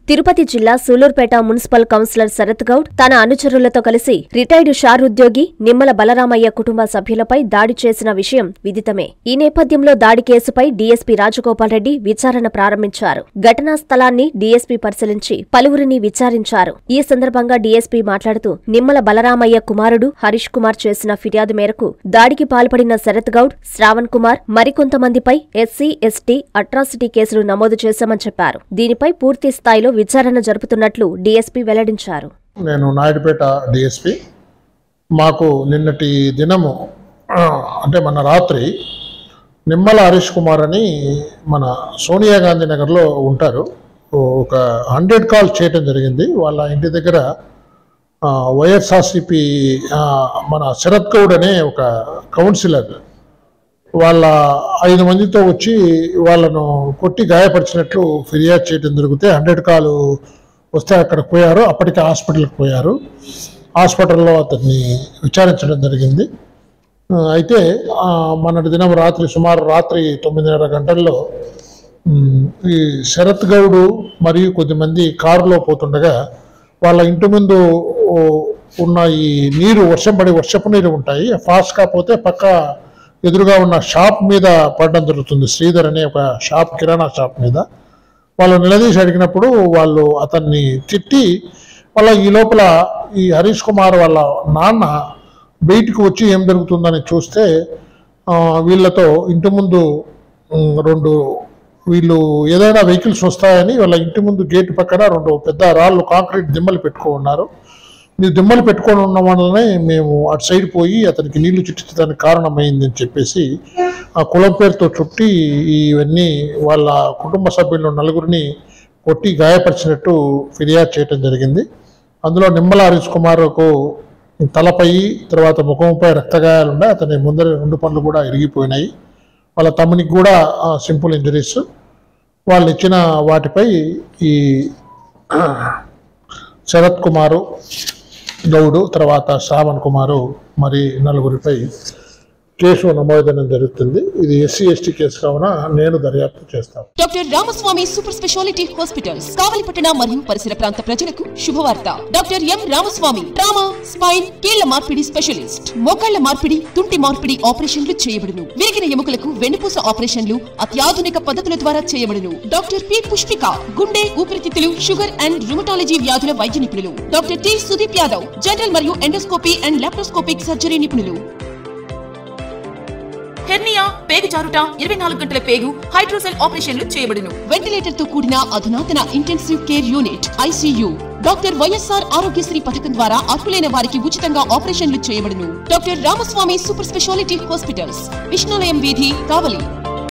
తిరుపతి జిల్లా Sullurpeta municipal councillor Sarath Goud తన అనుచరులతో కలిసి రిటైర్డ్ షార్ ఉద్యోగి నిమ్మల బలరామయ్య కుటుంబ సభ్యులపై దాడి చేసిన విషయం విదితమే ఈ నేపథ్యంలో దాడి కేసుపై డీఎస్పీ రాజగోపాల్ రెడ్డి విచారణ ప్రారంభించారు ఘటనా స్థలాన్ని డీఎస్పీ పరిశీలించి పలువురిని విచారించారు ఈ సందర్భంగా డీఎస్పీ మాట్లాడుతూ నిమ్మల బలరామయ్య కుమారుడు హరీష్ కుమార్ చేసిన ఫిర్యాదు మేరకు దాడికి పాల్పడిన శరత్ గౌడ్ శ్రావణ్ కుమార్ మరికొంతమందిపై ఎస్సీ ఎస్టీ అట్రాసిటీ కేసులు నమోదు చేశామని చెప్పారు దీనిపై పూర్తి స్థాయిలో విచారణ జరుపుతున్నట్లు డీఎస్పీ వెల్లడించారు నేను నాయుడుపేట డిఎస్పి మాకు నిన్నటి దినము ఆ, అంటే మన రాత్రి నిమ్మల హరీష్ కుమార్ అని మన సోనియా గాంధీ నగర్లో ఉంటారు ఓ- ఒక హండ్రెడ్ కాల్ చేయటం జరిగింది వాళ్ళ ఇంటి దగ్గర ఆ, వైఎస్ఆర్సిపి ఆ, మన శరత్ గౌడ్ అనే ఒక కౌన్సిలర్ వాళ్ళ ఐదు మందితో వచ్చి వాళ్ళను కొట్టి గాయపరిచినట్లు ఫిర్యాదు చేయడం జరిగితే హండ్రెడ్ కాలు వస్తే అక్కడికి పోయారు అప్పటికే హాస్పిటల్కి పోయారు హాస్పిటల్లో అతన్ని విచారించడం జరిగింది ఆ, అయితే ఆ, మొన్నటి దినం రాత్రి సుమారు రాత్రి తొమ్మిదిన్నర గంటల్లో ఉమ్, ఈ శరత్ గౌడు మరియు కొద్దిమంది కారులో పోతుండగా వాళ్ళ ఇంటి ముందు ఓ, ఉన్న ఈ నీరు వర్షం పడి వర్షపు నీరు ఉంటాయి ఫాస్ట్గా పోతే పక్క ఎదురుగా ఉన్న షాప్ మీద పడడం జరుగుతుంది శ్రీధర్ అనే ఒక షాప్ కిరాణా షాప్ మీద వాళ్ళు నిలదీసి అడిగినప్పుడు వాళ్ళు అతన్ని తిట్టి వాళ్ళ ఈ లోపల ఈ హరీష్ కుమార్ వాళ్ళ నాన్న బయటికి వచ్చి ఏం జరుగుతుందని చూస్తే ఆ, వీళ్ళతో ఇంటి ముందు ఉమ్, రెండు వీళ్ళు ఏదైనా వెహికల్స్ వస్తాయని వాళ్ళ ఇంటి ముందు గేట్ పక్కన రెండు పెద్ద రాళ్ళు కాంక్రీట్ దిమ్మలు పెట్టుకో ఉన్నారు మీరు దిమ్మలు పెట్టుకొని ఉన్న వల్లనే మేము అటు సైడ్ పోయి అతనికి నీళ్లు చుట్టించడానికి కారణమైంది అని చెప్పేసి ఆ కులం పేరుతో చుట్టి ఇవన్నీ వాళ్ళ కుటుంబ సభ్యులను నలుగురిని కొట్టి గాయపరిచినట్టు ఫిర్యాదు చేయటం జరిగింది అందులో నిమ్మల హరీష్ కుమార్కు తలపై తర్వాత ముఖంపై రక్తగాయాలు ఉన్నాయి అతని ముందర రెండు పనులు కూడా ఇరిగిపోయినాయి వాళ్ళ తమ్మునికి కూడా సింపుల్ ఇంజరీస్ వాళ్ళు ఇచ్చిన వాటిపై ఈ శరత్ కుమారు గౌడు తర్వాత శ్రావణ్ కుమారు మరి నలుగురిపై కేసు నమోదనం జరుగుతుంది ఇది ఎస్సీ ఎస్టీ కేసు కావున నేను దర్యాప్తు చేస్తాను doctor Ramaswamy super speciality hospitals కావలిపట్టణ మరియు పరిసర ప్రాంత ప్రజలకు శుభవార్త doctor M Ramaswamy trauma spine కీళ్ల మార్పిడి స్పెషలిస్ట్ మోకాళ్ల మార్పిడి తుంటి మార్పిడి ఆపరేషన్లు చేయబడును విరిగిన ఎముకలకు వెన్నుపూస ఆపరేషన్లు అత్యాధునిక పద్ధతుల ద్వారా చేయబడును డాక్టర్ పి పుష్పిక గుండె ఊపిరితిత్తులు షుగర్ అండ్ రుమటాలజీ వ్యాధుల వైద్య నిపుణులు doctor T Sudeep Yadav general మరియు ఎండోస్కోపీ అండ్ లాప్రోస్కోపిక్ సర్జరీ నిపుణులు హెర్నియా పేగు జారుట ఇరవై నాలుగు గంటల పేగు హైడ్రోసెల్ ఆపరేషన్లు చేయబడును వెంటిలేటర్ తో కూడిన అధునాతన intensive care unit ICU doctor YSR Aarogyasri పథకం ద్వారా అర్హులైన వారికి ఉచితంగా ఆపరేషన్లు చేయబడును doctor Ramaswamy super speciality hospitals Vishnulayam వీధి కావలి